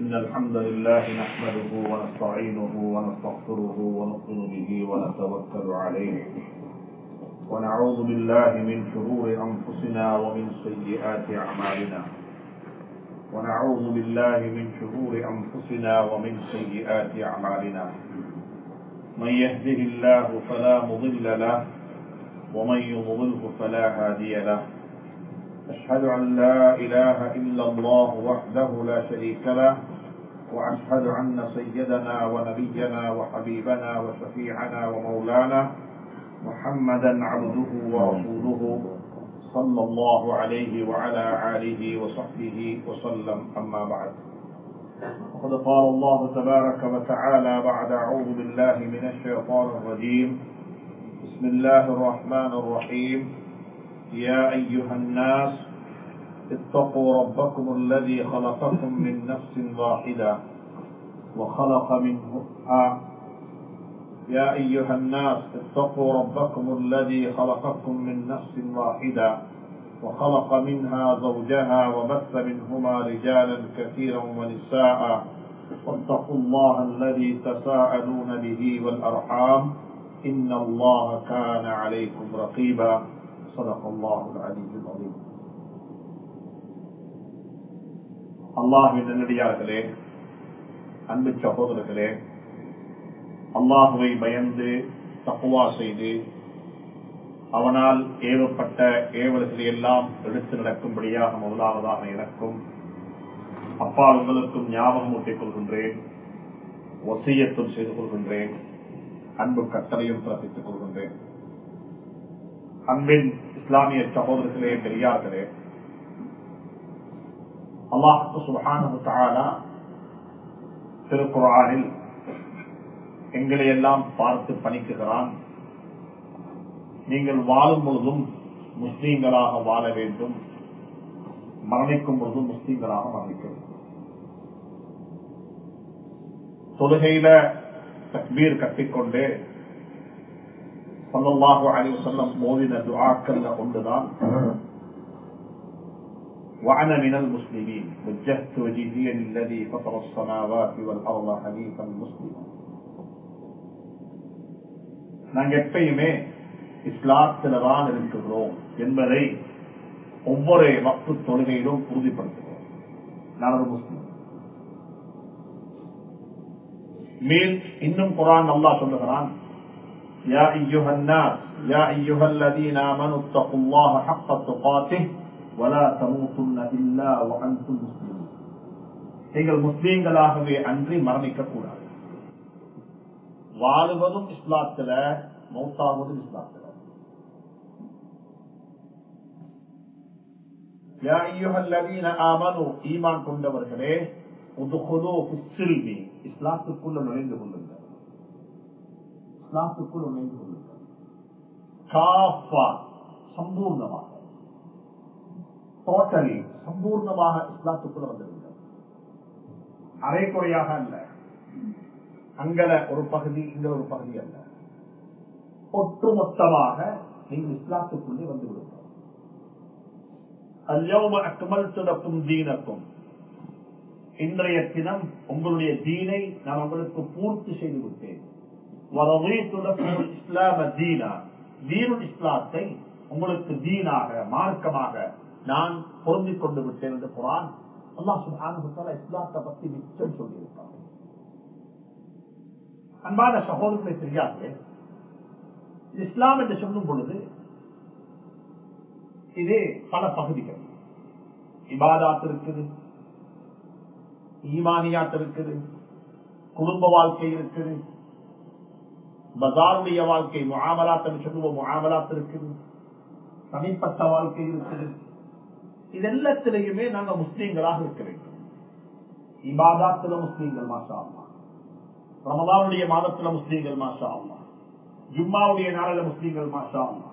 إن الحمد لله نحمده ونستعينه ونستغفره ونؤمن به ونتوكل عليه ونعوذ بالله من شرور أنفسنا ومن سيئات أعمالنا ونعوذ بالله من شرور أنفسنا ومن سيئات أعمالنا من يهده الله فلا مضل له ومن يضلله فلا هادي له أشهد أن لا إله إلا الله وحده لا شريك له وأشهد أن سيدنا ونبينا وحبيبنا وشفيعنا ومولانا محمدا عبده ورسوله صلى الله عليه وعلى آله وصحبه وسلم أما بعد وقد قال الله تبارك وتعالى بعد أعوذ بالله من الشيطان الرجيم بسم الله الرحمن الرحيم يا أيها الناس اتقوا ربكم الذي خلقكم من نفس واحدة وخلق منها يا أيها الناس اتقوا ربكم الذي خلقكم من نفس واحدة وخلق منها زوجها وبث منهما رجالا كثيرا ونساء واتقوا الله الذي تساءلون به والأرحام إن الله كان عليكم رقيبا صدق الله العلي العظيم அல்லாஹுவின் நல்லடியார்களே அன்பு சகோதரர்களே அல்லாஹுவை பயந்து தப்புவா செய்து அவனால் ஏவப்பட்ட ஏவல்களை எல்லாம் எடுத்து நடக்கும்படியாக முதலாவதாக எனக்கும் அப்பா உங்களுக்கும் ஞாபகம் ஊட்டிக் கொள்கின்றேன் ஒசியத்தும் செய்து கொள்கின்றேன் அன்பு கட்டளையும் பிறப்பித்துக் கொள்கின்றேன் அன்பின் இஸ்லாமிய சகோதரர்களே பெரியார்களே அல்லாஹு சுகான திருக்குறானில் எங்களை எல்லாம் பார்த்து பணிக்குகிறான் நீங்கள் வாழும் பொழுதும் முஸ்லீம்களாக வாழ வேண்டும் மரணிக்கும் பொழுதும் முஸ்லீம்களாக மரணிக்க வேண்டும் தொழுகையில தக்பீர் கட்டிக்கொண்டு சொல்லல்லாஹு அழிவு சொல்லம் மோதின துஆக்கல்ல ஒன்றுதான் وأنا من المسلمين وجهت وجهي للذي فطر السماوات والأرض حنيفا مسلما நாங்க எப்பயுமே இஸ்லாத்தில தான் இருக்கிறோம் என்பதை ஒவ்வொரு வக்து தொழுகையிலும் உறுதிப்படுத்துகிறோம் நான் ஒரு முஸ்லிம் மேல் இன்னும் குரான் அல்லா சொல்லுகிறான் يا أيها الناس يا أيها الذين آمنوا اتقوا الله حق تقاته ولا تموتن إلا وأنتم مسلمون நீங்கள் முஸ்லீம்களாகவே அன்றி மரணிக்க கூடாது வாழுவதும் இஸ்லாத்துல மௌத்தாவதும் இஸ்லாத்துல ஈமான் கொண்டவர்களே இஸ்லாத்துக்குள்ள நுழைந்து கொள்ளுங்கள் இஸ்லாத்துக்குள் நுழைந்து கொள்ளுங்கள் காஃபா சம்பூர்ணமாக டோட்டலி சம்பூர்ணமாக இஸ்லாத்துக்குள்ள வந்திருங்கள் அரைக்குறையாக அல்ல அங்கல ஒரு பகுதி இங்க ஒரு பகுதி அல்ல ஒட்டுமொத்தமாக நீங்கள் இஸ்லாத்துக்குள்ளே வந்து விடுங்கள் அல்யோம அக்மல்துலக்கும் தீனக்கும் இன்றைய தினம் உங்களுடைய தீனை நான் உங்களுக்கு பூர்த்தி செய்து விட்டேன் இஸ்லாம தீனா தீனுல் இஸ்லாத்தை உங்களுக்கு தீனாக மார்க்கமாக நான் பொருந்திக் கொண்டு விட்டேன் என்று குரான் அல்லா சுல்தான் இஸ்லாத்தை பத்தி மிச்சம் சொல்லியிருக்காங்க அன்பான சகோதரர்களை தெரியாது இஸ்லாம் என்று சொல்லும் பொழுது இது பல பகுதிகள் இபாதாத் இருக்குது ஈமானியாத் இருக்குது குடும்ப வாழ்க்கை இருக்குது பஜாருடைய வாழ்க்கை முகாமலாத் சொல்லுவோம் முகாமலாத் இருக்குது தனிப்பட்ட வாழ்க்கை இருக்குது இது எல்லாத்திலையுமே நாங்க முஸ்லீம்களாக இருக்க வேண்டும் இபாதாத்துல முஸ்லீம்கள் மாஷா அல்லா ரமதானுடைய மாதத்துல முஸ்லீம்கள் மாஷா அல்லா ஜும்மாவுடைய நாளில முஸ்லீம்கள் மாஷா அல்லா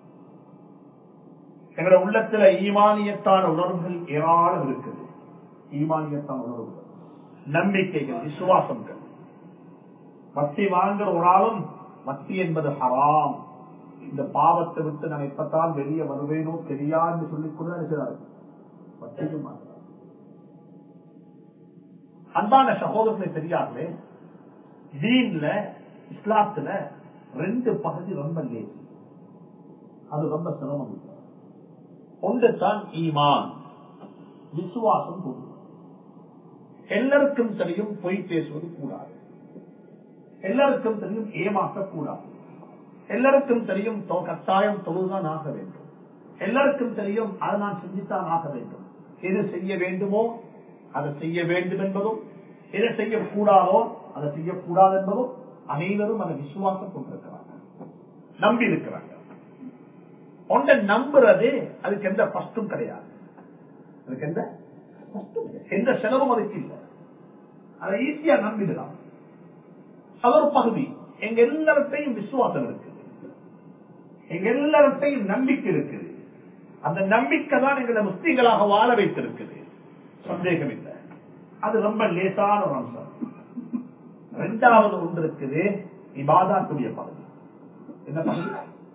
எங்களோட உள்ளத்துல ஈமானியத்தான உணர்வுகள் ஏராளம் இருக்குது ஈமானியத்தான உணர்வுகள் நம்பிக்கைகள் விசுவாசங்கள் வட்டி வாங்குற ஒரு ஆளும் வட்டி என்பது ஹராம் இந்த பாவத்தை விட்டு நான் எப்பத்தான் வெளியே வருவேனோ தெரியாது சொல்லிக் கொண்டு நினைக்கிறாரு வட்டிக்கு மாட்டார் அன்பான சகோதரனை தெரியாதே தீன்ல இஸ்லாத்துல ரெண்டு பகுதி ரொம்ப லேசி அது ரொம்ப சிரமம் இல்லை ஒன்று தான் ஈமான் விசுவாசம் கொண்டு எல்லாருக்கும் தெரியும் பொய் பேசுவது கூடாது எல்லாருக்கும் தெரியும் ஏமாற்றக்கூடாது எல்லாருக்கும் தெரியும் தொ- கட்டாயம் தொழுதான் ஆக வேண்டும் எல்லாருக்கும் தெரியும் அதை நான் செஞ்சுத்தான் ஆக வேண்டும் எது செய்ய வேண்டுமோ அதை செய்ய வேண்டும் என்பதும் எதை செய்யக்கூடாதோ அதை செய்யக்கூடாது என்பதும் அனைவரும் அதை விசுவாசம் கொண்டிருக்கிறாங்க நம்பி இருக்கிறாங்க ஒன்றை நம்புறது அதுக்கு எந்த கஷ்டம் கிடையாது அதுக்கு எந்த கஷ்டம் கிடையாது. எந்த செலவும் அதுக்கு இல்லை அதை ஈஸியா நம்பிடலாம் அது ஒரு பகுதி எங்க எல்லார்ட்டையும் விசுவாசம் இருக்குது எங்க எல்லார்ட்டையும் நம்பிக்கை இருக்குது அந்த நம்பிக்கை தான் எங்களை முஸ்லீம்களாக வாழ வைத்திருக்குது சந்தேகம் இல்லை அது ரொம்ப லேசான ஒரு அம்சம் இரண்டாவது ஒன்று இருக்குது இபாதாத்துடைய பகுதி என்ன பகுதி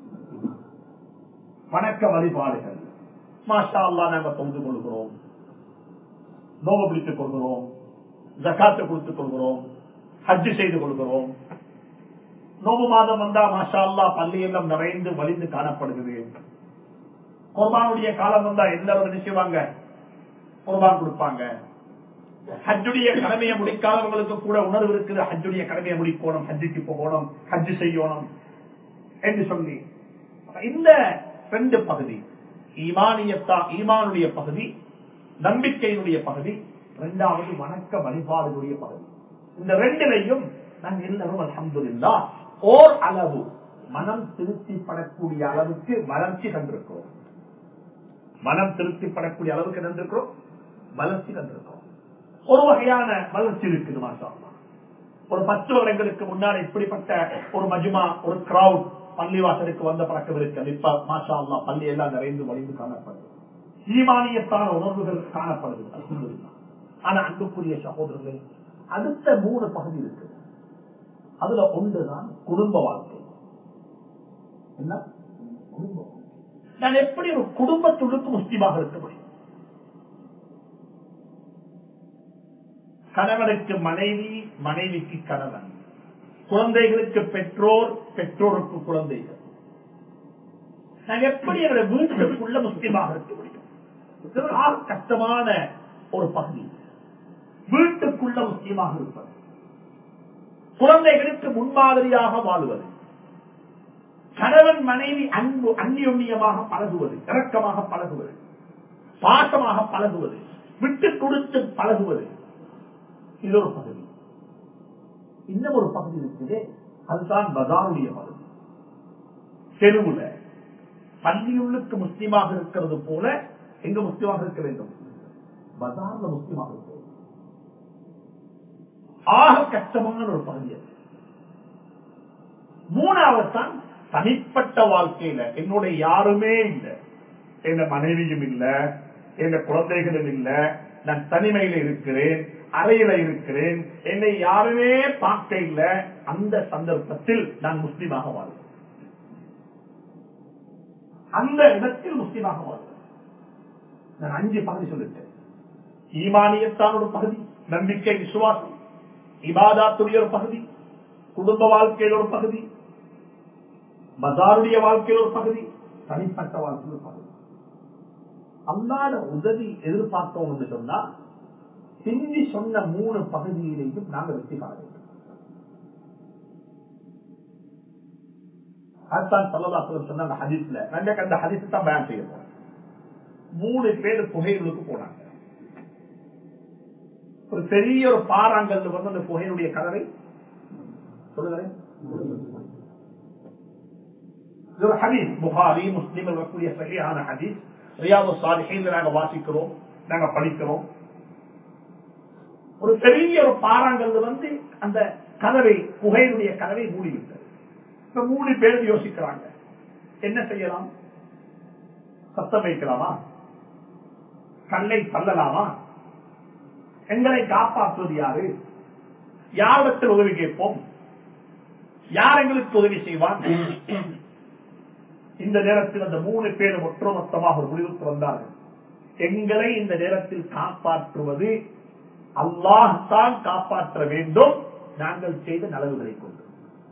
வணக்க வழிபாடுகள் மாஷா அல்லா நாங்க தொழுது கொள்கிறோம் நோவு பிடித்துக் கொள்கிறோம் ஜக்காத்து கொடுத்துக் கொள்கிறோம் ஹஜ்ஜு செய்து கொள்கிறோம் நோவு மாதம் வந்தா மாஷா அல்லா பள்ளியெல்லாம் நிறைந்து வலிந்து காணப்படுகிறது குர்பானுடைய காலம் வந்தா எல்லாரும் என்ன செய்வாங்க குர்பான் கொடுப்பாங்க ஹஜ்ஜுடைய கடமையை முடிக்காதவங்களுக்கு கூட உணர்வு இருக்குது ஹஜ்ஜுடைய கடமையை முடிக்கணும் ஹஜ்ஜுக்கு போகணும் ஹஜ்ஜு செய்யணும் என்று சொல்லி இந்த ரெண்டு பகுதி ஈமானியத்தா ஈமானுடைய பகுதி நம்பிக்கையினுடைய பகுதி இரண்டாவது வணக்க வழிபாடுகளுடைய பகுதி இந்த ரெண்டிலையும் நாங்கள் எல்லாரும் அல்ஹம்துலில்லா ஓர் அளவு மனம் திருப்திப்படக்கூடிய அளவுக்கு வளர்ச்சி கண்டிருக்கிறோம் மனம் திருப்திப்படக்கூடிய அளவுக்கு கண்டிருக்கிறோம் வளர்ச்சி கண்டிருக்கிறோம் ஒரு வகையான வளர்ச்சி இருக்குது மாஷா அல்லாஹ். ஒரு பத்து வருடங்களுக்கு முன்னாடி இப்படிப்பட்ட ஒரு மஜுமா ஒரு கிரௌட் பள்ளிவாசலுக்கு வந்த பழக்கம் இருக்கு இப்ப மாஷா அல்லா பள்ளி எல்லாம் நிறைந்து வலிந்து காணப்படுது ஈமானியத்தான உணர்வுகள் காணப்படுது அல்ஹம்துலில்லாஹ். ஆனா அன்புக்குரிய சகோதரர்களே அடுத்த மூணு பகுதி இருக்கு அதுல ஒன்றுதான் குடும்ப வாழ்க்கை என்ன குடும்ப வாழ்க்கை. நான் எப்படி ஒரு குடும்பத்துள்ளுக்கு முஸ்லீமாக இருக்க முடியும் கணவனுக்கு மனைவி மனைவிக்கு கணவன் குழந்தைகளுக்கு பெற்றோர் பெற்றோருக்கு குழந்தைகள் நான் எப்படி என்னுடைய வீட்டுக்குள்ள முஸ்லீமாக இருக்க முடியும் இது ஒரு ஆக கஷ்டமான ஒரு பகுதி வீட்டுக்குள்ள முஸ்லீமாக இருப்பது குழந்தைகளுக்கு முன்மாதிரியாக வாழுவது கணவன் மனைவி அன்பு அந்நியுண்ணியமாக பழகுவது இரக்கமாக பழகுவது பாசமாக பழகுவது விட்டு கொடுத்து பழகுவது இது ஒரு பகுதி இன்னும் ஒரு பகுதி இருக்குது அதுதான் பஜாருடைய பகுதி தெருவுல பள்ளியுள்ளுக்கு முஸ்லீமாக இருக்கிறது போல எங்க முஸ்லீமாக இருக்க வேண்டும் பஜார்ல முஸ்லீமாக இருக்க வேண்டும் ஆக கஷ்டமான ஒரு பகுதி அது மூணாவது தான் தனிப்பட்ட வாழ்க்கையில என்னோட யாருமே இல்லை என் மனைவியும் இல்ல என் குழந்தைகளும் இல்ல நான் தனிமையில இருக்கிறேன் அறையில இருக்கிறேன் என்னை யாருமே பார்க்க இல்ல அந்த சந்தர்ப்பத்தில் நான் முஸ்லீமாக வாழ்வேன் அந்த இடத்தில் முஸ்லீமாக வாழ்வேன் நான் அஞ்சு பகுதி சொல்லிட்டேன் ஈமானியத்தான் ஒரு பகுதி நம்பிக்கை விசுவாசம் இபாதாத்துடைய ஒரு பகுதி குடும்ப வாழ்க்கையில் ஒரு பகுதி பஜாருடைய வாழ்க்கையில் ஒரு பகுதி தனிப்பட்ட வாழ்க்கையில் ஒரு பகுதி அல்லாத உதவி எதிர்பார்த்தோம் என்று சொன்னா பிந்தி சொன்ன மூணு பகுதியிலையும் நாங்கள் வெற்றி காண வேண்டும் அதுதான் சொல்லலாசலம் சொன்ன அந்த ஹதீஸ்ல நாங்க அந்த ஹதீஸ் தான் பயன் செய்ய போறோம் மூணு பேர் புகைகளுக்கு போனாங்க ஒரு பெரிய ஒரு பாறாங்கல்ல வந்து அந்த புகையினுடைய கதவை சொல்லுகிறேன் இது ஒரு ஹதீஸ் புகாரி முஸ்லீம் இருக்கக்கூடிய சரியான ஹதீஸ் ரியாது சாலிஹீன் நாங்க வாசிக்கிறோம் நாங்க படிக்கிறோம் ஒரு பெரிய ஒரு பாறாங்கல் வந்து அந்த கதவை புகையினுடைய கதவை மூடிவிட்டது இப்ப மூணு பேர் யோசிக்கிறாங்க என்ன செய்யலாம் சத்தம் வைக்கலாமா கல்லை தள்ளலாமா எங்களை காப்பாற்றுவது யாரு யாரிடத்தில் உதவி கேட்போம் யார் எங்களுக்கு உதவி செய்வான் இந்த நேரத்தில் அந்த மூணு பேரும் ஒட்டுமொத்தமாக ஒரு முடிவுக்கு வந்தார்கள் எங்களை இந்த நேரத்தில் காப்பாற்றுவது அல்லாஹ் தான் காப்பாற்ற வேண்டும் நாங்கள் செய்த நலவுகளை கொண்டு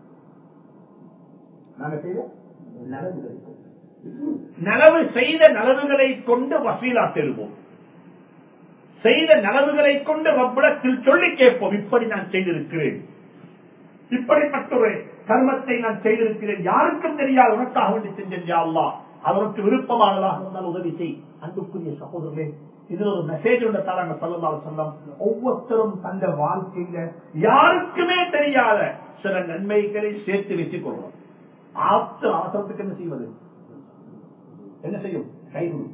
நாங்கள் செய்த நலவுகளை கொண்டு நலவு செய்த நலவுகளை கொண்டு வசீலா பெறுவோம் செய்த நலவுகளை கொண்டு ரப்பிடத்தில் சொல்லி கேட்போம் இப்படி நான் செய்திருக்கிறேன் இப்படிப்பட்ட ஒரு கர்மத்தை நான் செய்திருக்கிறேன் யாருக்கும் தெரியாது உனக்காக வேண்டி செஞ்சேன் யா அல்லாஹ் அவருக்கு விருப்பமானதாக இருந்தால் உதவி செய் அன்புக்குரிய சகோதரர்களே இதுல ஒரு மெசேஜ் உள்ள தராங்க சொல்லலாம் சொல்லம் ஒவ்வொருத்தரும் தந்த வாழ்க்கையில யாருக்குமே தெரியாத சில நன்மைகளை சேர்த்து வச்சுக் கொள்வோம் ஆப்த அவசரத்துக்கு என்ன செய்வது என்ன செய்யும் கை கொடுக்கும்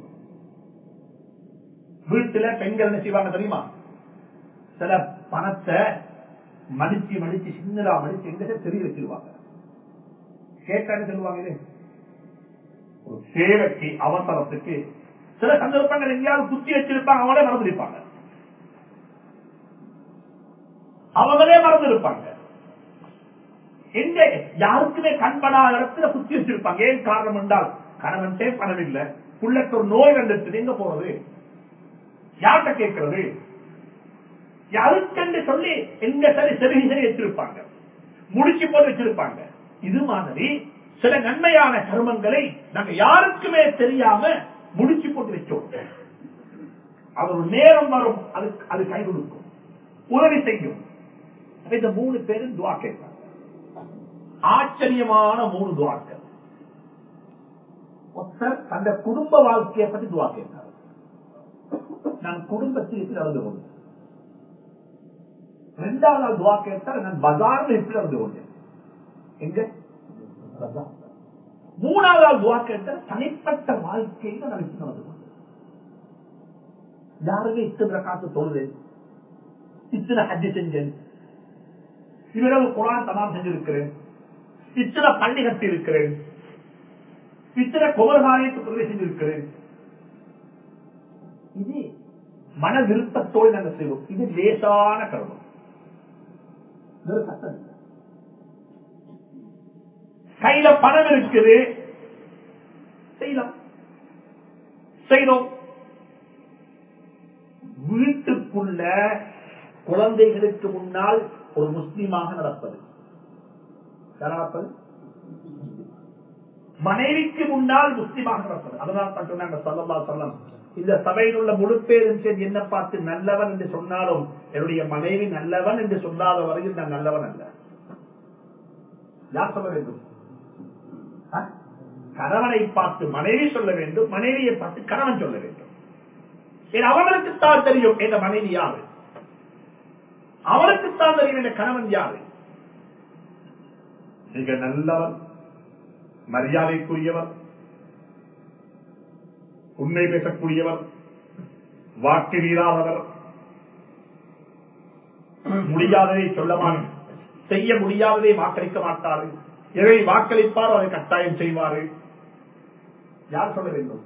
வீட்டுல பெண்கள் என்ன செய்வாங்க தெரியுமா சில பணத்தை மடிச்சு மடிச்சு சின்னதா மடிச்சு எங்க தெரிய வச்சிருவாங்க கேட்டா என்ன சொல்லுவாங்க இது ஒரு சேவைக்கு அவசரத்துக்கு சில சந்தர்ப்பங்கள் எங்கேயாவது குத்தி வச்சிருப்பாங்க அவங்களே மறந்துருப்பாங்க அவங்களே மறந்துருப்பாங்க எங்க யாருக்குமே கண்படாத இடத்துல குத்தி வச்சிருப்பாங்க ஏன் காரணம் என்றால் கணவன்டே பணம் இல்ல புள்ளக்கு ஒரு நோய் வந்துட்டு எங்க போறது யார்கிட்ட கேட்கறது யாருக்கென்று சொல்லி எங்க சரி சரி சரி வச்சிருப்பாங்க முடிச்சு போட்டு வச்சிருப்பாங்க இது மாதிரி சில நன்மையான கர்மங்களை நாங்க யாருக்குமே தெரியாம முடிச்சு போட்டு வச்சோம் அது ஒரு நேரம் வரும் அது அது கை கொடுக்கும் உதவி செய்யும் இந்த மூணு பேரும் துவா கேட்பாங்க ஆச்சரியமான மூணு துவாக்கள் ஒருத்தர் தந்த குடும்ப வாழ்க்கையை பற்றி துவா கேட்டார் நான் குடும்பத்தில் எப்படி நடந்து கொண்டேன் ரெண்டாவது நாள் துவா கேட்டால் நான் பஜார்ல எப்படி நடந்து கொண்டேன் எங்க பஜார். மூணாவது நாள் துவா கேட்டால் தனிப்பட்ட வாழ்க்கையில நான் எப்படி நடந்து கொண்டேன் யாருமே இத்தனை காத்து தொழுது இத்தனை ஹஜ்ஜி செஞ்சேன் இவரவு குரான் தமாம் செஞ்சிருக்கிறேன் இத்தனை பள்ளி கட்டி இருக்கிறேன் இத்தனை குமரகாரியத்துக்கு உதவி செஞ்சிருக்கிறேன் இது மன விருப்பத்தோடு நாங்கள் செய்வோம் இது லேசான கர்மம் இது ஒரு கஷ்டம் இல்லை. கையில பணம் இருக்குது செய்யலாம் செய்தோம் வீட்டுக்குள்ள குழந்தைகளுக்கு முன்னால் ஒரு முஸ்லீமாக நடப்பது யார் நடப்பது மனைவிக்கு முன்னால் முஸ்லீமாக நடப்பது அதனால் தான் சொன்னாங்க சொல்லல்லா சொல்லம் இந்த சபையில் உள்ள முழு பேரும் சேர்ந்து என்ன பார்த்து நல்லவன் என்று சொன்னாலும் என்னுடைய மனைவி நல்லவன் என்று சொல்லாத வரையில் நான் நல்லவன் அல்ல யார் சொல்ல வேண்டும் ஆ? கணவனை பார்த்து மனைவி சொல்ல வேண்டும் மனைவியை பார்த்து கணவன் சொல்ல வேண்டும் ஏன் அவனுக்குத்தான் தெரியும் என்ற மனைவி யாரு அவனுக்குத்தான் தெரியும் என்ற கணவன் யாரு மிக நல்லவன் மரியாதைக்குரியவர் உண்மை பேசக்கூடியவர் வாக்கு மீறாதவர் முடியாததை சொல்ல மாட்டார் செய்ய முடியாததை வாக்களிக்க மாட்டாரு எதை வாக்களிப்பாரோ அதை கட்டாயம் செய்வாரு யார் சொல்ல வேண்டும்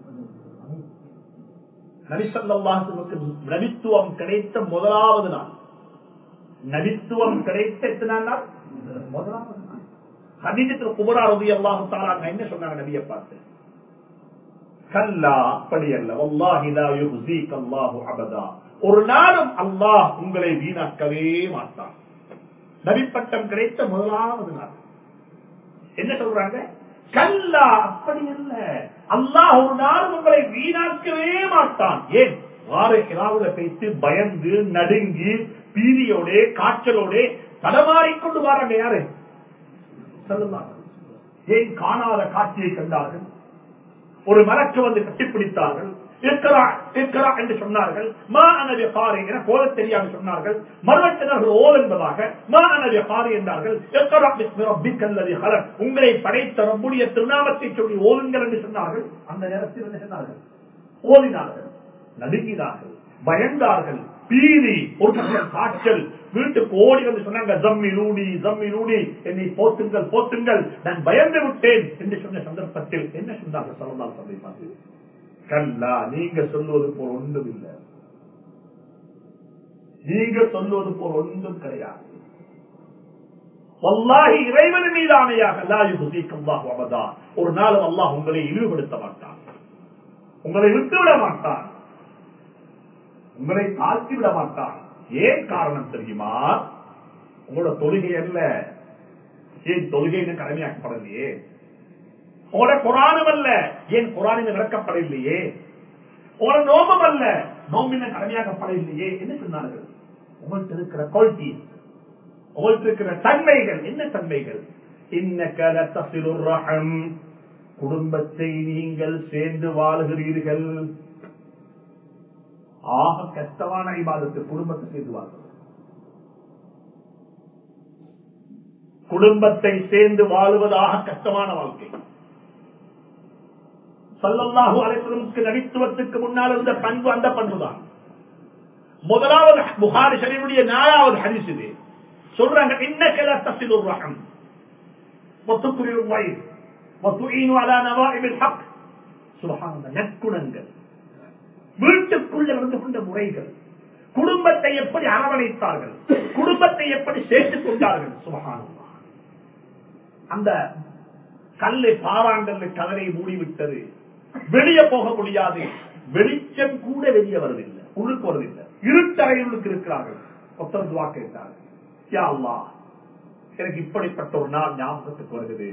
நபிசல்லாசுக்கு நபித்துவம் கிடைத்த முதலாவது நாள் நபித்துவம் கிடைத்த எத்தனை நாள் முதலாவது நாள் ஹதீஜத்தில் குபரா ரதி அல்லாஹு தாலாங்க என்ன சொன்னாங்க நபியை பார்த்து கல்லா அப்படி அல்ல வல்லாஹி லா யுஹ்ஸீக அல்லாஹு அபதா ஒரு நாளும் அல்லாஹ் உங்களை வீணாக்கவே மாட்டான் நபிப்பட்டம் கிடைத்த முதலாவது நாள் என்ன சொல்றாங்க கல்லா அப்படி அல்ல அல்லாஹ் ஒரு நாள் உங்களை வீணாக்கவே மாட்டான் ஏன் வார கிராவுல பேசி பயந்து நடுங்கி பீதியோட காய்ச்சலோட தடமாறிக்கொண்டு வராங்க யாரு சொல்லுவாங்க ஏன் காணாத காட்சியை கண்டார்கள் ஒரு மரக்கு வந்து கட்டிப்பிடித்தார்கள் இருக்கிறா இருக்கிறா என்று சொன்னார்கள் மா அனவிய காரி என போல தெரியாமல் சொன்னார்கள் மறுவற்றினர்கள் ஓல் என்பதாக மா அனவிய காரி என்றார்கள் எக்கரா பிஸ்மி ரப்பிக்க அல்லதி ஹலக். உங்களை படைத்த ரப்புடைய திருநாமத்தை சொல்லி ஓதுங்கள் என்று சொன்னார்கள் அந்த நேரத்தில் என்ன சொன்னார்கள் ஓதினார்கள் நடுங்கினார்கள் பயந்தார்கள் பீதி ஒரு பக்கம் காய்ச்சல் வீட்டுக்கு ஓடி வந்து சொன்னாங்க ஜம்மி நூடி ஜம்மி நூடி என்னை போத்துங்கள் போத்துங்கள் நான் பயந்து விட்டேன் என்று சொன்ன சந்தர்ப்பத்தில் என்ன சொன்னார்கள் சொல்லலாம் சந்தை பார்த்து கல்லா நீங்க சொல்லுவது போல் ஒன்றும் இல்லை நீங்க சொல்லுவது போல் ஒன்றும் கிடையாது வல்லாஹி இறைவன் மீது ஆணையாக லா யுஹ்ஸீக்கும் அல்லாஹு அபதா ஒரு நாளும் அல்லாஹ் உங்களை இழிவுபடுத்த மாட்டான் உங்களை விட்டுவிட மாட்டான் உங்களை தாழ்த்தி விட மாட்டான் ஏன் காரணம் தெரியுமா உங்களோட தொழுகை அல்ல ஏன் தொழுகை இன்னும் கடமையாக்கப்படலையே உங்களோட குரானும் அல்ல ஏன் குரானின் விளக்கப்படவில்லையே உங்களோட நோமம் அல்ல நோம்பின கடமையாக்கப்படவில்லையே என்ன சொன்னார்கள் உங்கள்கிட்ட இருக்கிற குவாலிட்டி உங்கள்கிட்ட இருக்கிற தன்மைகள் என்ன தன்மைகள் இன்ன ரஹம் குடும்பத்தை நீங்கள் சேர்ந்து வாழுகிறீர்கள் ஆக கஷ்டமான இபாதத்து குடும்பத்தை சேர்ந்து வாழ்வது குடும்பத்தை சேர்ந்து வாழுவதாக கஷ்டமான வாழ்க்கை சல்லல்லாஹு அலைவலமுக்கு நடித்துவத்துக்கு முன்னால் இருந்த பண்பு அந்த பண்புதான் முதலாவது புகாரி ஷரீஃபுடைய நாலாவது ஹரிஸ் இது சொல்றாங்க இன்னக்கல தசிலுர் ரஹம் ஒத்துக்குரியும் வயது ஒத்துஈனு அலா நவாஇபில் ஹக் சுபஹானல்லாஹ் நற்குணங்கள் வீட்டுக்குள்ள இருந்து கொண்ட முறைகள் குடும்பத்தை எப்படி அரவணைத்தார்கள் குடும்பத்தை எப்படி சேர்த்துக் கொண்டார்கள் சுபகானம் அந்த கல்லை பாறாங்கல்ல கதரை மூடிவிட்டது வெளியே போக முடியாது வெளிச்சம் கூட வெளியே வருவதில்லை உள்ளுக்கு வருவதில்லை இருட்டறையுள்ளுக்கு இருக்கிறார்கள் ஒத்தர் துவா கேட்டார்கள் யா அல்லாஹ் எனக்கு இப்படிப்பட்ட ஒரு நாள் ஞாபகத்துக்கு வருகிறது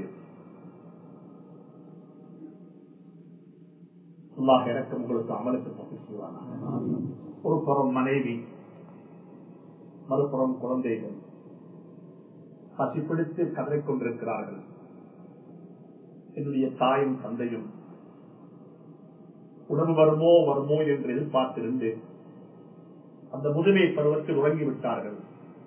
அல்லாஹ் எனக்கு உங்களுக்கு அமலுக்கு பற்றி செய்வானா ஒரு புறம் மனைவி மறுபுறம் குழந்தைகள் பசிப்பிடித்து கதறிக் கொண்டிருக்கிறார்கள் என்னுடைய தாயும் தந்தையும் உணவு வருமோ வருமோ என்று எதிர்பார்த்திருந்து அந்த முதுமை பருவத்தில் உறங்கிவிட்டார்கள்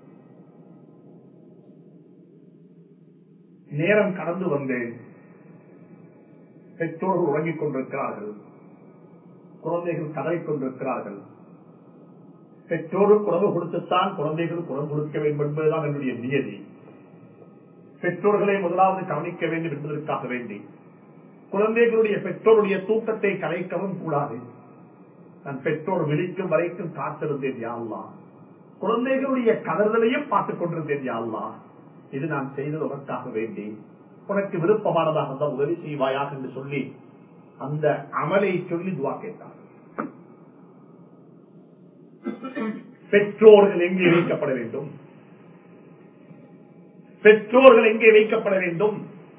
நேரம் கடந்து வந்தேன் பெற்றோர்கள் உறங்கிக் கொண்டிருக்கிறார்கள் குழந்தைகள் கதறிக் கொண்டிருக்கிறார்கள் பெற்றோருக்கு உணவு கொடுத்துத்தான் குழந்தைகளுக்கு உணவு கொடுக்க வேண்டும் என்பதுதான் என்னுடைய நியதி பெற்றோர்களை முதலாவது கவனிக்க வேண்டும் என்பதற்காக வேண்டி குழந்தைகளுடைய பெற்றோருடைய தூக்கத்தை கலைக்கவும் கூடாது நான் பெற்றோர் விழிக்கும் வரைக்கும் காத்திருந்தேன் யாழ்லா குழந்தைகளுடைய கதறுதலையும் பார்த்துக் கொண்டிருந்தேன் யாழ்லா இது நான் செய்தது உனக்காக வேண்டி உனக்கு விருப்பமானதாக இருந்தால் உதவி செய்வாயாக என்று சொல்லி அந்த அமலை சொல்லி துவா கேட்டார் பெற்றோர்கள் எங்கே வைக்கப்பட வேண்டும் பெற்றோர்கள் எங்கே வைக்கப்பட வேண்டும்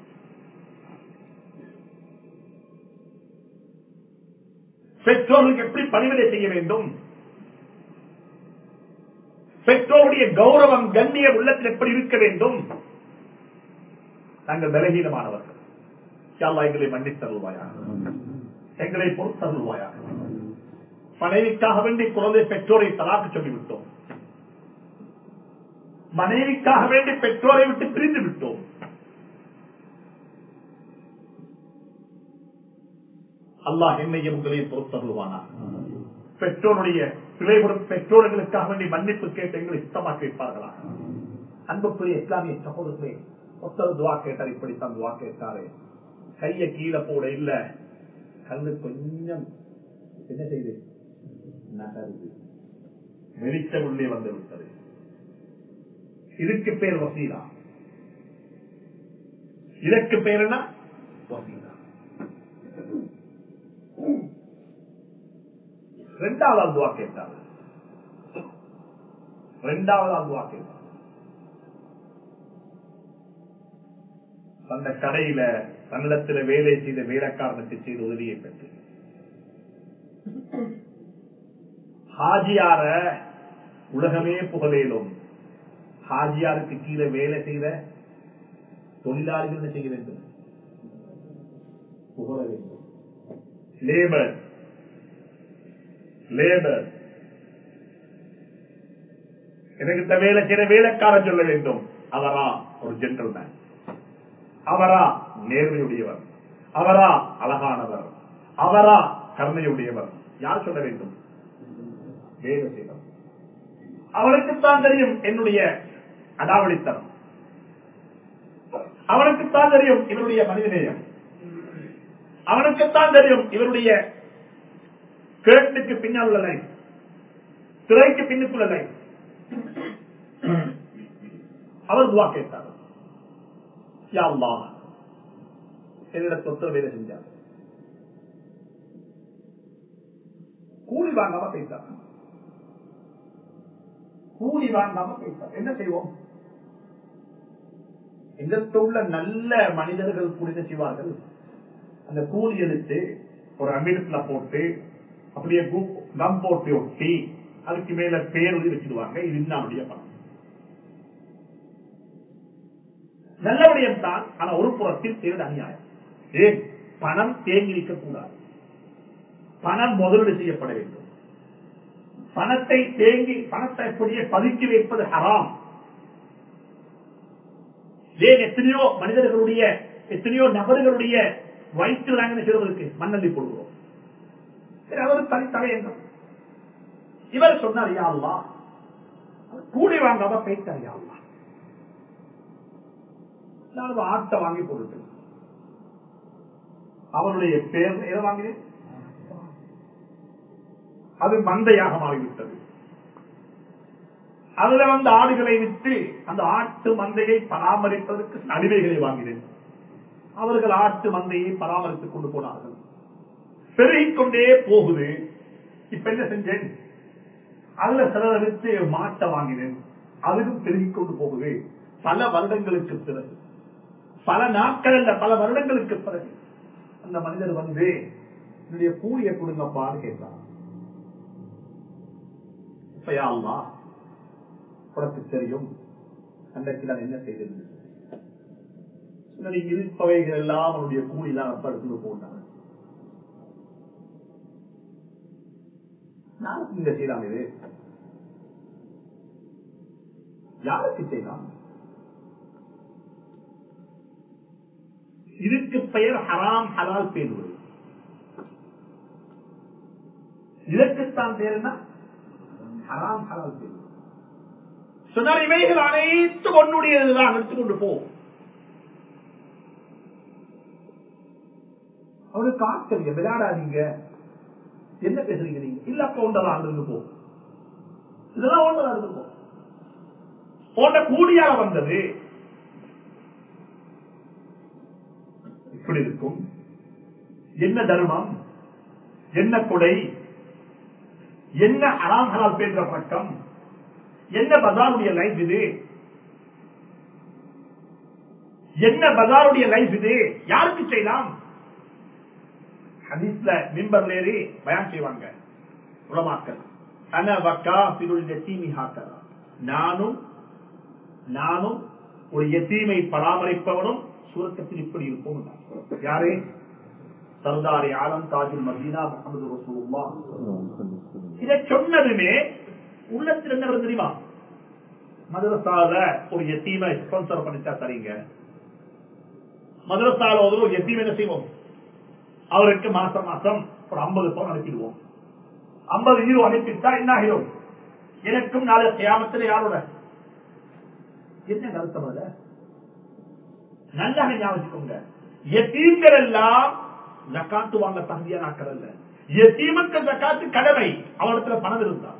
பெற்றோர்களுக்கு எப்படி பணிவிடை செய்ய வேண்டும் பெற்றோருடைய கௌரவம் கண்ணிய உள்ளத்தில் எப்படி இருக்க வேண்டும் நாங்கள் பலகீனமானவர்கள் யாழ்லா எங்களை மன்னித்தருள்வாயாக எங்களை பொறுத்தருள்வாயாக மனைவிக்காக வேண்டி குழந்தை பெற்றோரை தலாக்கு சொல்லிவிட்டோம் மனைவிக்காக வேண்டி பெற்றோரை விட்டு பிரிந்து விட்டோம் அல்லாஹ் என்னையும் உங்களையும் பொறுத்தருள்வானா பெற்றோருடைய பிழைபடும் பெற்றோர்களுக்காக வேண்டி மன்னிப்பு கேட்டு எங்களை இஷ்டமா கேட்பார்களா அன்புக்குரிய இஸ்லாமிய சகோதரர்களே ஒருத்தர் துவா கேட்டார் இப்படித்தான் துவா கேட்டாரு கைய கீழே போட இல்ல கல்லு கொஞ்சம் என்ன செய்து நகருது வெளிச்சம் உள்ளே வந்து விட்டது இதுக்கு பேர் வசீலா இதற்கு பேர் என்ன வசீலா ரெண்டாவது துவா கேட்டார் ரெண்டாவது துவா கேட்டார் அந்த கடையில தன்னிடத்தில் வேலை செய்த வேலைக்காரனுக்கு செய்த உதவியை பெற்று ஹாஜியார உலகமே புகழேலும் ஹாஜியாருக்கு கீழே வேலை செய்த தொழிலாளிகள் என்ன செய்ய வேண்டும் புகழ வேண்டும் லேபர் லேபர் எனக்கு வேலை செய்யற வேலைக்காரன் சொல்ல வேண்டும் அவரா ஒரு ஜென்டல்மேன் அவரா நேர்மையுடையவர் அவரா அழகானவர் அவரா கருணையுடையவர் யார் சொல்ல வேண்டும் வேலை செய்தவர் அவனுக்குத்தான் தெரியும் என்னுடைய அடாவளித்தனம் அவனுக்குத்தான் தெரியும் இவருடைய மனிதநேயம் அவனுக்குத்தான் தெரியும் இவருடைய கேட்டுக்கு பின்னால் உள்ள லைன் திரைக்கு பின்னுக்குள்ள லைன் அவர் துவா கேட்டார் யா அல்லாஹ் என்னிடத்து ஒருத்தர் வேலை செஞ்சார் கூலி வாங்காம பேசார் கூலி வாங்காம போயிட்டார் என்ன செய்வோம் எங்களுக்கு உள்ள நல்ல மனிதர்கள் கூட என்ன செய்வார்கள் அந்த கூலி எடுத்து ஒரு அமிலத்துல போட்டு அப்படியே கம் போட்டு ஒட்டி அதுக்கு மேல பேர் எழுதி வச்சிருவாங்க இது இன்னுடைய பணம் நல்ல விடயம் தான் ஆனா ஒரு புறத்தில் செய்வது அநியாயம் ஏன் பணம் தேங்கி இருக்கக்கூடாது பணம் முதலீடு செய்யப்பட வேண்டும் பணத்தை தேங்கி பணத்தை அப்படியே பதுக்கி வைப்பது ஹராம் ஏன் எத்தனையோ மனிதர்களுடைய எத்தனையோ நபர்களுடைய வயிற்று நாங்கள் செய்வதற்கு மண்ணள்ளி போடுகிறோம் சரி அவர் தனி தலையங்கம் இவர் சொன்னார் யாழ்லா கூலி வாங்காம போயிட்டார் யாழ்லா நான் ஒரு ஆட்டை வாங்கி போட்டு அவருடைய பேர் எதை வாங்கினேன் அது மந்தையாக மாறிவிட்டது அதுல வந்து ஆடுகளை விட்டு அந்த ஆட்டு மந்தையை பராமரிப்பதற்கு அடிமைகளை வாங்கினேன் அவர்கள் ஆட்டு மந்தையை பராமரித்துக் கொண்டு போனார்கள் பெருகிக் கொண்டே போகுது இப்ப என்ன செஞ்சேன் அதுல சிலரை விட்டு மாட்டை வாங்கினேன் அதுவும் பெருகிக் கொண்டு போகுது பல வருடங்களுக்கு பிறகு பல நாட்கள் அல்ல பல வருடங்களுக்கு பிறகு அந்த மனிதர் வந்து என்னுடைய கூலிய கொடுங்கப்பான்னு கேட்டார் இப்பயா அல்லா உனக்கு தெரியும் அன்றைக்கு நான் என்ன செய்தது இருப்பவைகள் எல்லாம் அவனுடைய கூலி தான் அப்ப எடுத்துட்டு போனாங்க யாருக்கு இங்க செய்யலாம் இது யாருக்கு செய்யலாம் இதுக்கு பெயர் ஹராம் ஹலால் பேருவது இதற்குத்தான் பேர் என்ன ஹராம் ஹலால் பேருவது சொன்னார் இவைகள் அனைத்து உன்னுடையதுதான் எடுத்துக்கொண்டு போ அவனுக்கு ஆச்சரியம் விளையாடாதீங்க என்ன பேசுறீங்க நீங்க இல்ல அப்ப ஒன்றதான் இருந்து போ இதெல்லாம் ஒன்றதான் இருந்து போ போன்ற கூடியால வந்தது இப்படி இருக்கும் என்ன தர்மம் என்ன கொடை என்ன ஹராம் ஹலால் பேசுற பழக்கம் என்ன பஜாருடைய லைஃப் இது என்ன பஜாருடைய லைஃப் இது யாருக்கு செய்யலாம் ஹதீஸ்ல மிம்பர்ல ஏறி பயான் செய்வாங்க உலமாக்கள் அன வக்கா பிருள் எத்தீமி ஹாக்கரா நானும் நானும் ஒரு எத்தீமை பராமரிப்பவனும் சுருக்கத்தில் இப்படி இருப்போம் யாரே சர்தாரி ஆலம் தாஜில் மதீனா முகமது ரசூலுல்லா இதை சொன்னதுமே உள்ளத்தில் என்ன வருது தெரியுமா மதரசால ஒரு எத்தீமை ஸ்பான்சர் பண்ணிட்டா சரிங்க மதரசால ஒரு எத்தீமை என்ன செய்வோம் அவருக்கு மாசம் மாசம் ஒரு ஐம்பது பவுன் அனுப்பிடுவோம் ஐம்பது ஹீரோ அனுப்பிட்டா என்ன ஹீரோ எனக்கும் நாளை கியாமத்தில் யாரோட என்ன கருத்தம் அதுல நல்லா ஞாபகிக்கோங்க எத்தீம்கள் எல்லாம் ஜக்காத்து வாங்க தகுதியான ஆக்கள் அல்ல எத்தீமுக்கு ஜக்காத்து கடமை அவரிடத்துல பணம் இருந்தா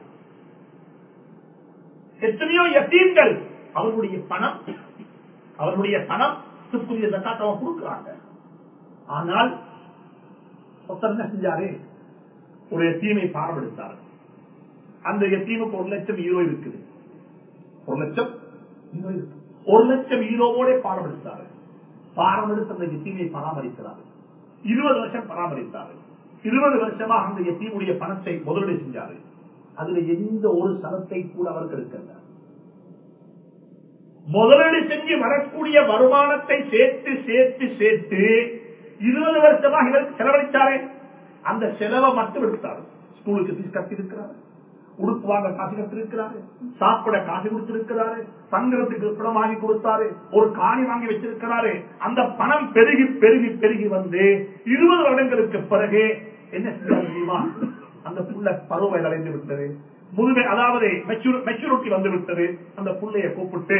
எத்தனையோ எத்தீம்கள் அவர்களுடைய பணம் அவர்களுடைய பணம் துப்புரிய ஜக்காத்து அவன் கொடுக்கிறாங்க ஆனால் ஒருத்தர் என்ன செஞ்சாரு ஒரு எத்தீமை பாரம்பெடுத்தார் அந்த எத்தீமுக்கு ஒரு லட்சம் ஹீரோ இருக்குது ஒரு லட்சம் ஹீரோ இருக்கு ஒரு லட்சம் ஹீரோவோட பாரம்பெடுத்தாரு பாரம்பெடுத்து அந்த எத்தீமை பராமரிக்கிறார் இருபது வருஷம் பராமரித்தாரு இருபது வருஷமா அந்த எத்தீமுடைய பணத்தை முதலீடு செஞ்சாரு அதுல எந்த ஒரு சனத்தை கூட அவருக்கு எடுக்கல முதலீடு செஞ்சு வரக்கூடிய வருமானத்தை சேர்த்து சேர்த்து சேர்த்து இருபது வருஷமா இவருக்கு செலவழிச்சாரே அந்த செலவை மட்டும் எடுத்தாரு ஸ்கூலுக்கு ஃபீஸ் கட்டி இருக்கிறாரு உடுப்பு வாங்க காசு கட்டிருக்கிறாரு சாப்பிட காசு கொடுத்திருக்கிறாரு தங்குறதுக்கு பணம் வாங்கி கொடுத்தாரு ஒரு காணி வாங்கி வச்சிருக்கிறாரு அந்த பணம் பெருகி பெருகி பெருகி வந்து இருபது வருடங்களுக்கு பிறகு என்ன செய்ய தெரியுமா அந்த புள்ள பருவ அடைந்து விட்டது முதுமை அதாவது மெச்சூரிட்டி வந்து விட்டது அந்த புள்ளைய கூப்பிட்டு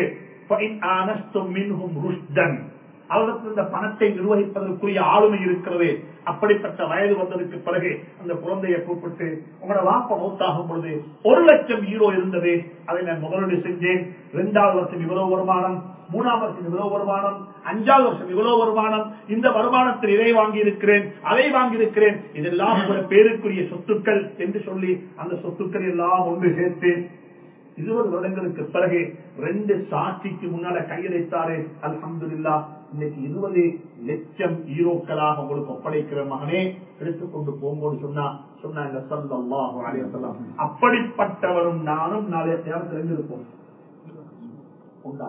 அவர்களுக்கு இந்த பணத்தை நிர்வகிப்பதற்குரிய ஆளுமை இருக்கிறது அப்படிப்பட்ட வயது வந்ததுக்கு பிறகு அந்த குழந்தையை கூப்பிட்டு உங்களோட வாப்ப மௌத்தாகும் பொழுது ஒரு லட்சம் ஹீரோ இருந்தது அதை நான் முதலீடு செஞ்சேன் இரண்டாவது வருஷம் இவ்வளவு வருமானம் மூணாம் வருஷம் இவ்வளவு வருமானம் அஞ்சாவது வருஷம் இவ்வளவு வருமானம் இந்த வருமானத்தில் இதை வாங்கி இருக்கிறேன் அதை வாங்கி இருக்கிறேன் இதெல்லாம் உங்களோட பேருக்குரிய சொத்துக்கள் என்று சொல்லி அந்த சொத்துக்கள் எல்லாம் ஒன்று சேர்த்து இருபது வருடங்களுக்கு பிறகு ரெண்டு சாட்சிக்கு முன்னால கையெழுத்தாரு அல்ஹம்துலில்லா இன்னைக்கு இருபது லட்சம் ஈரோக்களாக உங்களுக்கு ஒப்படைக்கிற மகனே எடுத்துக்கொண்டு போகும்போது சொன்னா சொன்னாங்க ஸல்லல்லாஹு அலைஹி வஸல்லம் அப்படிப்பட்டவரும் நானும் நாளைய நேரம் தெரிஞ்சிருப்போம் உண்டா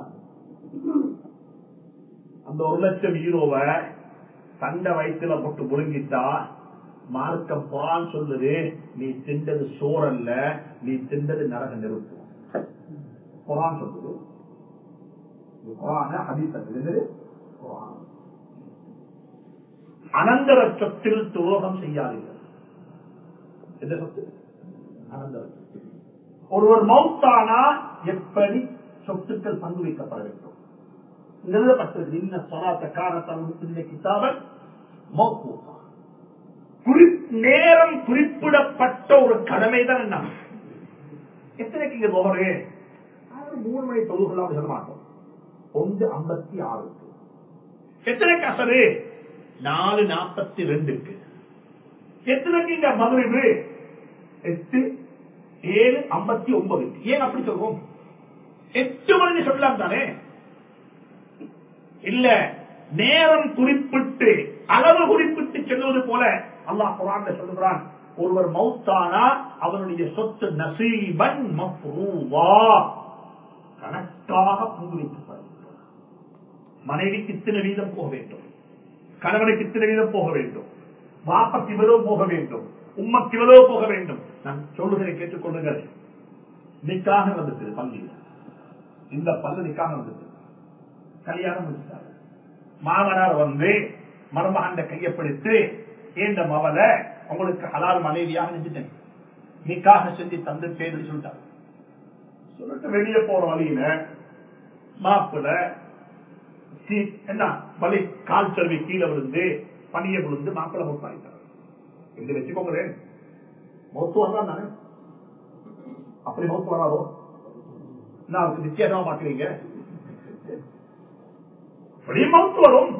அந்த ஒரு லட்சம் ஈரோவை தண்ட வயிற்றுல போட்டு முழுங்கிட்டா மார்க்கம் போறான்னு சொல்லுது நீ திண்டது சோறல்ல நீ திண்டது நரக நெருப்பு குரான் சொல்லுது இது குரான ஹதீஸ் அது என்னது? குரான். அனந்தர சொத்தில் துரோகம் செய்யாதீர்கள் எந்த சொத்து அனந்தர சொத்து ஒருவர் மௌத்தானா எப்படி சொத்துக்கள் பங்கு வைக்கப்பட வேண்டும் எழுதப்பட்டது இன்ன சொலாத்த காரணத்தால் கிதாபன் மௌக்கூத்தா குறி- நேரம் குறிப்பிடப்பட்ட ஒரு கடமை தான் என்ன எத்தனைக்கு இங்க போகிறே மூணு மணி தொழுகலாம் சொல்ல மாட்டோம் ஒன்று ஐம்பத்தி ஆறுக்கு எத்தனைக்கு அசரு நாலு நாற்பத்தி ரெண்டுக்கு எத்தனைக்கு இங்க மதுரை எட்டு ஏழு ஐம்பத்தி ஒன்பதுக்கு ஏன் அப்படி சொல்றோம் எட்டு மணி சொல்லலாம் தானே இல்ல நேரம் குறிப்பிட்டு அளவு குறிப்பிட்டு செல்வது போல அல்லாஹ் குரான் சொல்லுகிறான் ஒருவர் மௌத்தானா அவனுடைய சொத்து நசீபன் மஃப்ரூவா கணக்காக பங்கு வைக்கப்படும் மனைவிக்கு இத்தனை வீதம் போக வேண்டும் கணவனுக்கு இத்தனை வீதம் போக வேண்டும் வாப்பக்கு இவ்வளவு போக வேண்டும் உம்மக்கு இவ்வளவு போக வேண்டும் நான் சொல்லுகிறேன் கேட்டுக்கொள்ளுங்கள் நிக்காக நடந்தது பள்ளியில் இந்த பல்லு நிக்காக நடந்தது கல்யாணம் முடிச்சார் மாமனார் வந்து மருமகண்ட கையப்படுத்து இந்த மவளை உங்களுக்கு ஹலால் மனைவியாக நினைச்சிட்டேன் நிக்காக செஞ்சு தந்து பேரு சொல்லிட்டார் சொல்லிட்டு வெளியே போற வழியில மாப்பிள சீ- என்ன வலி கால் செல்வி கீழே விழுந்து பணிய விழுந்து மாப்பிள மூத்தாயிட்டார் என்று வச்சுக்கோங்களேன் மௌத்து வந்தான் தானே அப்படி மௌத்து வராதோ நான் அதுக்கு வித்தியாசமா பாக்குறீங்க அப்படியே மவுத்து வரும்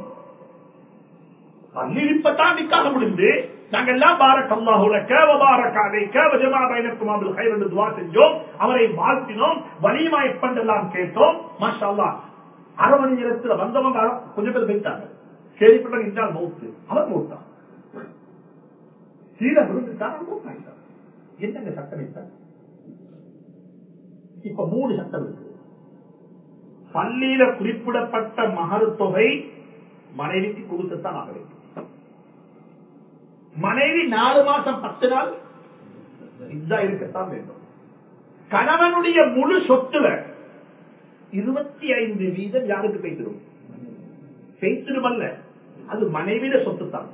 பள்ளி இப்பதான் நிக்காக முடிந்து நாங்க எல்லாம் பாரக் அல்லாஹுல கேவ பாரக் அலைக்க வஜமா பைனக்கும் அபில் ஹைர் என்று துவா செஞ்சோம் அவரை வாழ்த்தினோம் வலிமா எப்பண்டெல்லாம் கேட்டோம் மாஷா அல்லாஹ் அரை மணி நேரத்துல வந்தவங்க அரை- கொஞ்சம் பேர் போயிட்டாங்க கேள்விப்பட்ட இன்றால் மௌத்து அவர் மௌத்தான் கீழே விழுந்துட்டார் அவர் மௌத்தாயிட்டார் என்னங்க சட்டம் இப்ப இப்ப மூணு சட்டம் இருக்கு பள்ளியில குறிப்பிடப்பட்ட மகர் தொகை மனைவிக்கு கொடுத்துத்தான் ஆக வேண்டும் மனைவி நாலு மாசம் பத்து நாள் இதுதான் இருக்கத்தான் வேண்டும் கணவனுடைய முழு சொத்துல இருபத்தி ஐந்து வீதம் யாருக்கு பேசிடும் பேசிடும் அல்ல அது மனைவியில சொத்து தான்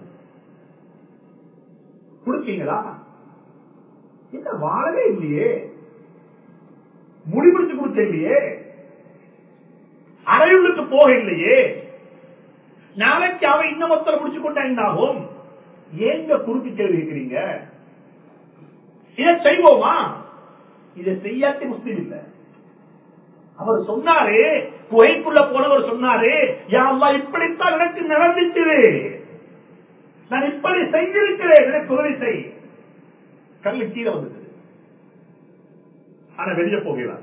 கொடுப்பீங்களா என்ன வாழவே இல்லையே முடிபிடிச்சு கொடுக்க இல்லையே அறையுள்ளுக்கு போக இல்லையே நாளைக்கு அவ இன்னும் ஒருத்தர் முடிச்சு கொண்டா என்ன ஆகும் ஏங்க குறுக்கு கேள்வி கேட்கிறீங்க இதை செய்வோமா இதை செய்யாட்டி முஸ்லீம் இல்ல அவர் சொன்னாரு குகைக்குள்ள போனவர் சொன்னாரு யா அல்லாஹ் இப்படித்தான் எனக்கு நடந்துச்சு நான் இப்படி செஞ்சிருக்கிறேன் எனக்கு உதவி செய் கல்லு கீழே வந்தது ஆனா வெளியே போகிறார்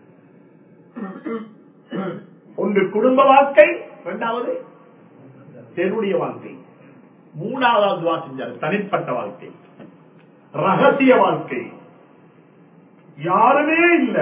ஒன்று குடும்ப வாழ்க்கை இரண்டாவது தெருடைய வாழ்க்கை மூணாவது துவா செஞ்சார் தனிப்பட்ட வாழ்க்கை ரகசிய வாழ்க்கை யாருமே இல்ல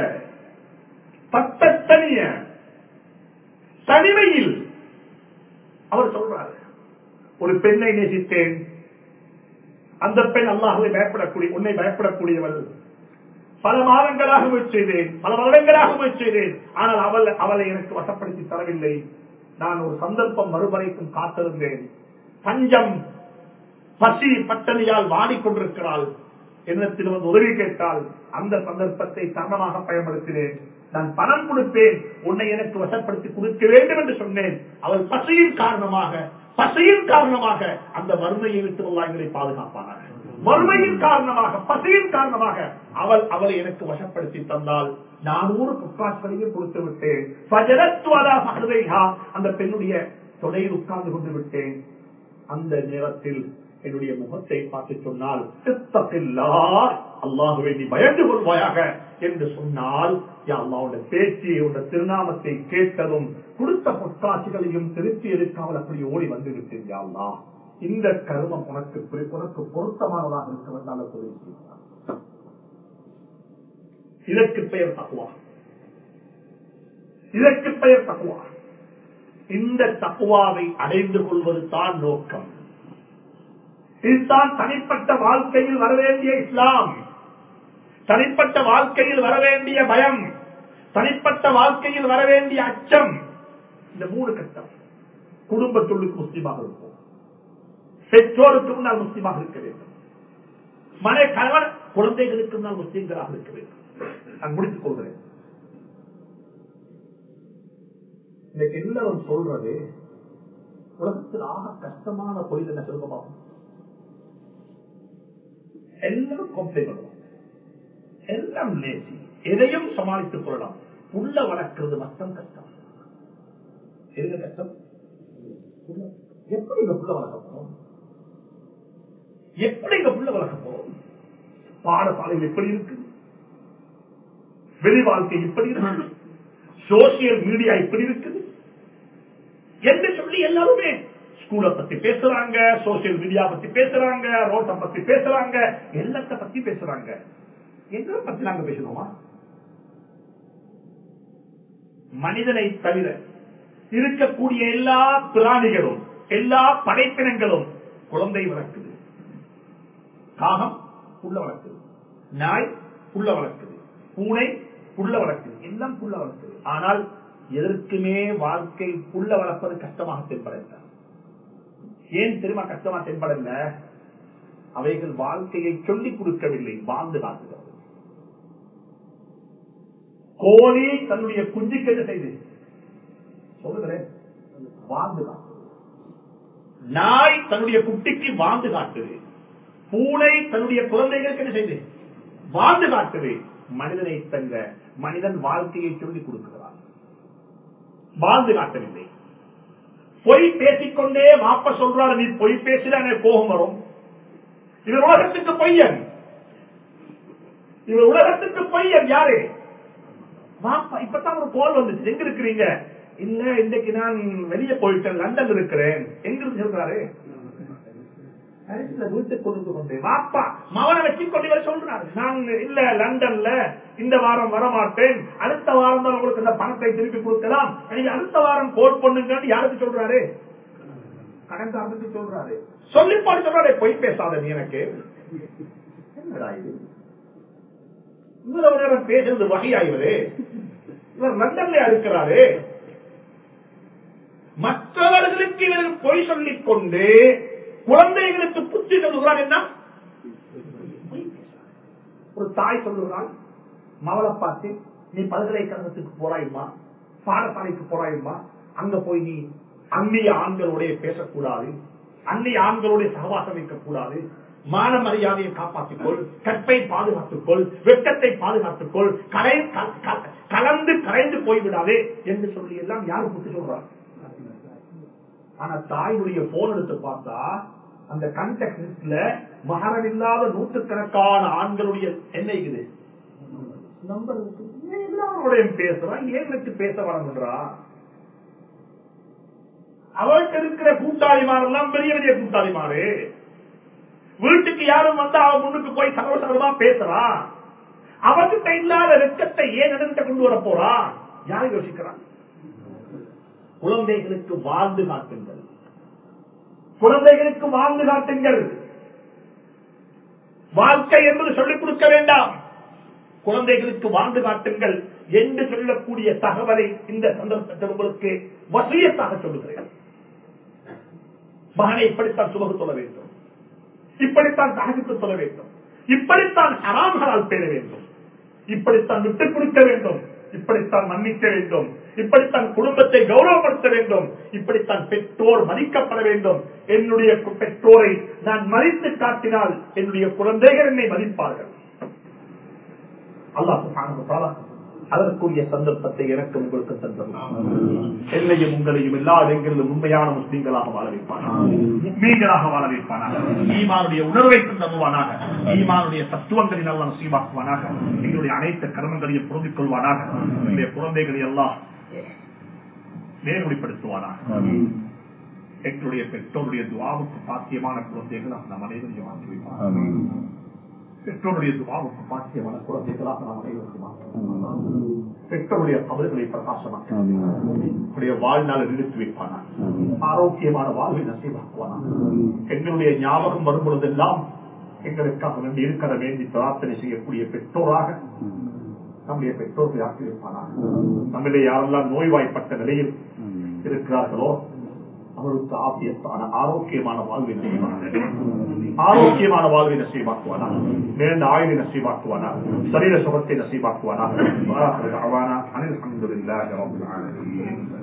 தனிய தனிமையில் அவர் சொல்றாரு ஒரு பெண்ணை நேசித்தேன் அந்த பெண் அல்லாஹுவை பயப்படக்கூடிய உன்னை பயப்படக்கூடியவள் பல மாதங்களாக முயற்சி செய்தேன் பல வருடங்களாக முயற்சி செய்தேன் ஆனால் அவள் அவளை எனக்கு வசப்படுத்தி தரவில்லை நான் ஒரு சந்தர்ப்பம் மறுபறைக்கும் காத்திருந்தேன் பஞ்சம் பசி பட்டணியால் வாடிக்கொண்டிருக்கிறாள் என்னத்தில் வந்து உதவி கேட்டால் அந்த சந்தர்ப்பத்தை தருணமாக பயன்படுத்தினேன் நான் பணம் கொடுப்பேன் உன்னை எனக்கு வசப்படுத்தி கொடுக்க வேண்டும் என்று சொன்னேன் அவள் பசியின் காரணமாக பசியின் காரணமாக அந்த வறுமையை விட்டு எங்களை பாதுகாப்பானாக வறுமையின் காரணமாக பசியின் காரணமாக அவள் அவளை எனக்கு வசப்படுத்தி தந்தால் நானூறு குக்காஸ்களையும் கொடுத்து விட்டேன் ஃபஜரத்வதா ஃபஹதைஹா, அந்த பெண்ணுடைய தொடையில் உட்கார்ந்து கொண்டு விட்டேன் அந்த நேரத்தில் என்னுடைய முகத்தை பார்த்து சொன்னால் "இத்தகில்லாஹ், அல்லாஹுவை நீ பயந்து கொள்வாயாக என்று சொன்னால் யா அல்லாஹ், உன்னுடைய பேச்சு உன்னுடைய திருநாமத்தை கேட்டதும் கொடுத்த பொற்காட்சிகளையும் திருப்பி எடுக்காமல் அப்படி ஓடி வந்து விட்டேன் யா அல்லாஹ். இந்த கருமம் உனக்கு பிரி- உனக்கு பொருத்தமானதாக இருக்க வேண்டாம் உதவி செய்வார் இதற்கு பெயர் தக்குவா இதற்கு பெயர் தக்குவா இந்த தக்குவாவை அடைந்து கொள்வது தான் நோக்கம் இதுதான் தனிப்பட்ட வாழ்க்கையில் வரவேண்டிய இஸ்லாம் தனிப்பட்ட வாழ்க்கையில் வரவேண்டிய பயம் தனிப்பட்ட வாழ்க்கையில் வரவேண்டிய அச்சம் இந்த மூணு கட்டம் குடும்பத்துள்ளுக்கு முஸ்லீமாக இருக்கும் பெற்றோருக்கு முன்னால் முஸ்லீமாக இருக்க வேண்டும் மனை கணவன் குழந்தைகளுக்கு முன்னால் முஸ்லீம்களாக இருக்க வேண்டும் நான் முடித்துக் கொள்கிறேன் இன்னைக்கு எல்லாரும் சொல்றது உலகத்தில் ஆக கஷ்டமான தொழில் என்ன சொல்லுமா எல்லாம் கம்ப்ளைண்ட் பண்ணுவோம் எல்லாம் லேசி எதையும் சமாளித்துக் கொள்ளலாம் உள்ள வளர்க்கிறது மட்டும் கஷ்டம் எதுங்க கஷ்டம் புள்ள. எப்படி இங்க புள்ள வளர்க்க போறோம் எப்படி இங்க புள்ள வளர்க்க போறோம் பாடசாலைகள் எப்படி இருக்கு வெளி வாழ்க்கை இப்படி இருக்கு சோசியல் மீடியா இப்படி இருக்குது என்று சொல்லி எல்லாருமே ஸ்கூலை பத்தி பேசுறாங்க சோசியல் மீடியா பத்தி பேசுறாங்க ரோட்டை பத்தி பேசுறாங்க எல்லாத்த பத்தி பேசுறாங்க எங்களை பத்தி நாங்க பேசணுமா மனிதனை தவிர இருக்கக்கூடிய எல்லா பிராணிகளும் எல்லா படைப்பினங்களும் குழந்தை வளர்க்குது காகம் புள்ள வளர்க்குது நாய் புள்ள வளர்க்குது பூனை புள்ள வளர்க்குது எல்லாம் புள்ள வளர்க்குது ஆனால் எதற்குமே வாழ்க்கை புள்ள வளர்ப்பது கஷ்டமாக தென்படல ஏன் தெரியுமா கஷ்டமா தென்படல அவைகள் வாழ்க்கையை சொல்லிக் கொடுக்கவில்லை வாழ்ந்து காட்டுகிறது கோழி தன்னுடைய குஞ்சுக்கு என்ன செய்து சொல்லுகிறேன் வாழ்ந்து காட்டுது நாய் தன்னுடைய குட்டிக்கு வாழ்ந்து காட்டுது பூனை தன்னுடைய குழந்தைகளுக்கு என்ன செய்து வாழ்ந்து காட்டுது மனிதனை தங்க மனிதன் வாழ்க்கையை சொல்லிக் கொடுக்கிறான் வாழ்ந்து காட்டவில்லை பொய் பேசிக்கொண்டே மாப்ப சொல்றாரு நீ பொய் பேசினா எனக்கு கோபம் வரும் இவர் உலகத்துக்கு பொய்யன் இவர் உலகத்துக்கு பொய்யன் யாரு வாப்பா இப்பதான் ஒரு கோல் வந்துச்சு எங்க இருக்கிறீங்க இல்ல இன்னைக்கு நான் வெளியே போயிட்டேன் லண்டன் இருக்கிறேன் எங்க இருந்து சொல்றாரு பாரிஸ்ல வீட்டுக்கு கொண்டு கொண்டு வாப்பா மவனை வச்சு கொண்டு வர சொல்றாரு நான் இல்ல லண்டன்ல இந்த வாரம் வரமாட்டேன் அடுத்த வாரம் தான் உங்களுக்கு இந்த பணத்தை திருப்பி கொடுக்கலாம் நீங்க அடுத்த வாரம் கோல் பண்ணுங்கன்னு யாருக்கு சொல்றாரு கடன்காரனுக்கு சொல்றாரு சொல்லி பாடு சொல்றாரு பொய் பேசாத நீ எனக்கு என்னடா இது இவ்வளவு நேரம் பேசுறது வகையாயிரு இவர் லண்டன்ல இருக்கிறாரு மற்றவர்களுக்கு இவர் பொய் சொல்லிக் கொண்டு குழந்தைகளுக்கு புத்தி சொல்லுகிறார் என்ன பொய் பேசுறார். ஒரு தாய் சொல்லுகிறாள் மவளை பார்த்து நீ பல்கலைக்கழகத்துக்கு போறாயுமா பாடசாலைக்கு போறாயுமா அங்க போய் நீ அந்நிய ஆண்களுடைய பேசக்கூடாது அந்நிய ஆண்களுடைய சகவாசம் வைக்கக்கூடாது மான மரியாதையை காப்பாற்றிக்கொள் கற்பை பாதுகாத்துக்கொள் வெட்டத்தை பாதுகாத்துக்கொள் கரை க- க- கலந்து கரைந்து போய்விடாதே என்று சொல்லி எல்லாம் யாரு புத்தி சொல்றாங்க ஆனா தாயுடைய போன் எடுத்து பார்த்தா அந்த கண்டெக்ட்ல மகரம் இல்லாத நூற்றுக்கணக்கான ஆண்களுடைய என்ன இருக்குது நம்பர் இருக்கு. ஏன் எல்லாரோடையும் பேசுறான் ஏன் எனக்கு பேச வரணுன்றா அவளுக்கு இருக்கிற கூட்டாளிமாரெல்லாம் பெரிய பெரிய கூட்டாளிமாரு வீட்டுக்கு யாரும் வந்தா அவன் முன்னுக்கு போய் சகோசரமா பேசுறான் அவன்கிட்ட இல்லாத வெட்கத்தை ஏன் இடத்த கொண்டு வர போறான் யாரை யோசிக்கிறான் குழந்தைகளுக்கு வாழ்ந்து காட்டுங்கள் குழந்தைகளுக்கு வாழ்ந்து காட்டுங்கள் வாழ்க்கை என்பது சொல்லிக் கொடுக்க வேண்டாம் குழந்தைகளுக்கு வாழ்ந்து காட்டுங்கள் என்று சொல்லக்கூடிய தகவலை இந்த சந்தர்ப்பத்தில் உங்களுக்கு வசியத்தாக சொல்லுகிறேன் மகனை இப்படித்தான் சுமகு சொல்ல வேண்டும் இப்படித்தான் தகஜத்து சொல்ல வேண்டும் இப்படித்தான் ஹராம்களால் பேர வேண்டும் இப்படித்தான் விட்டுக் கொடுக்க வேண்டும் இப்படித்தான் மன்னிக்க வேண்டும் இப்படித்தான் குடும்பத்தை கௌரவப்படுத்த வேண்டும் இப்படித்தான் பெற்றோர் மதிக்கப்பட வேண்டும் என்னுடைய கு- பெற்றோரை நான் மதித்து காட்டினால் என்னுடைய குழந்தைகள் என்னை மதிப்பார்கள் அல்லாஹ் சுப்ஹானஹு வ தஆலா அதற்குரிய சந்தர்ப்பத்தை எனக்கு உங்களுக்கு தந்தரும் என்னையும் உங்களையும் எல்லா இடங்களிலும் உண்மையான முஸ்லீம்களாக வாழ வைப்பானாக முஸ்லீம்களாக வாழ வைப்பானாக ஈமானுடைய உணர்வை தந்தருவானாக ஈமானுடைய தத்துவங்களை நல்லா நசீவாக்குவானாக எங்களுடைய அனைத்து கர்மங்களையும் பொருந்திக் கொள்வானாக எங்களுடைய குழந்தைகளை எல்லாம் நேர்வழிப்படுத்துவானாக எங்களுடைய பெற்றோருடைய துவாவுக்கு பாத்தியமான குழந்தைகள் நம் அனைவரையும் ஆக்கி வைப்பார் பெற்றோருடைய துவாவுக்கு பாத்தியமான குழந்தைகளாக நாம் அனைவருக்கும் ஆக்குவார். பெற்றோருடைய கவல்களை பிரகாசமாக்க உடைய வாழ்நாளை நிறுத்தி வைப்பானா ஆரோக்கியமான வாழ்வை நசீவாக்குவானா எங்களுடைய ஞாபகம் வரும் பொழுதெல்லாம் எங்களுக்காக வேண்டி இருக்கிற வேண்டி பிரார்த்தனை செய்யக்கூடிய பெற்றோராக நம்முடைய பெற்றோர்களை ஆக்கி வைப்பானா நம்மிலே யாரெல்லாம் நோய்வாய்ப்பட்ட நிலையில் இருக்கிறார்களோ அவருக்கு ஆபியத்தான ஆரோக்கியமான வாழ்வை நசீவாக்குவானா. ஆரோக்கியமான வாழ்வை நசீவாக்குவானா நேர்ந்த ஆயுளை நசீவாக்குவானா சரீர சுகத்தை நசீவாக்குவானா அனில் அஹமதுல்லாஹி ரப்பில் ஆலமீன்